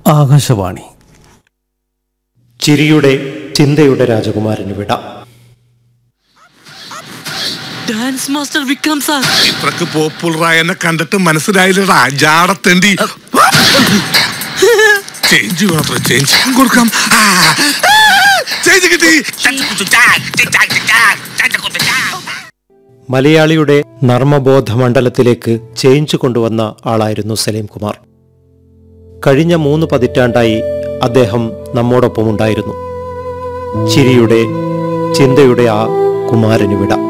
ആകാശവാണി ചിരിയുടെ ചിന്തയുടെ രാജകുമാരന് വിട ഡാൻസ് മാസ്റ്റർ വിക്രം സാർ ഇത്രക്ക് പോപ്പുലറായ എന്നെ കണ്ടിട്ട് മനസ്സിലായില്ലടാ ജാടത്തേണ്ടി ചേഞ്ച് മാത്രം ചേഞ്ച് കൊടുക്കാം ആ, ചേഞ്ച് കിട്ടി മലയാളിയുടെ നർമ്മബോധ മണ്ഡലത്തിലേക്ക് ചേഞ്ച് കൊണ്ടുവന്ന ആളായിരുന്നു സലീം കുമാർ കഴിഞ്ഞ മൂന്ന് പതിറ്റാണ്ടായി അദ്ദേഹം നമ്മോടൊപ്പമുണ്ടായിരുന്നു ചിരിയുടെ ചിന്തയുടെ ആ കുമാരന് വിട